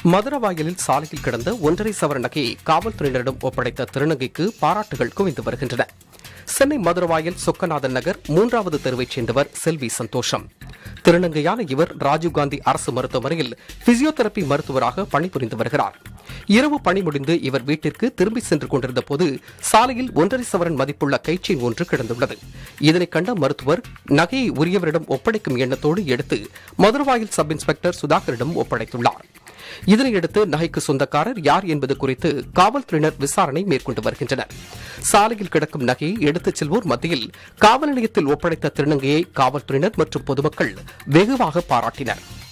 மதுரவாயலில் சாலையில் கிடந்த ஒன்றரை சவர நகையை காவல்துறையினரிடம் ஒப்படைத்த திருநங்கைக்கு பாராட்டுகள் குவிந்து வருகின்றன சென்னை மதுரவாயல் சொக்கநாதன் நகர் மூன்றாவது தெருவைச் சேர்ந்தவர் செல்வி சந்தோஷம் திருநங்கையான இவர் ராஜீவ்காந்தி அரசு மருத்துவமனையில் பிசியோதெரபி மருத்துவராக பணிபுரிந்து வருகிறார் இரவு பணி முடிந்து இவர் வீட்டிற்கு திரும்பி சென்று கொண்டிருந்த போது சாலையில் ஒன்றரை சவரன் மதிப்புள்ள கைச்செயின் ஒன்று கிடந்துள்ளது இதனை கண்ட மருத்துவர் நகையை உரியவரிடம் ஒப்படைக்கும் எண்ணத்தோடு எடுத்து மதுரவாயல் சப் இன்ஸ்பெக்டர் சுதாகரிடம் ஒப்படைத்துள்ளார் இதனையடுத்து நகைக்கு சொந்தக்காரர் யார் என்பது குறித்து காவல்துறையினர் விசாரணை மேற்கொண்டு வருகின்றனர் சாலையில் கிடக்கும் நகையை எடுத்துச் செல்வோர் மத்தியில் காவல் நிலையத்தில் ஒப்படைத்த திருநங்கையை காவல்துறையினர் மற்றும் பொதுமக்கள் வெகுவாக பாராட்டினர்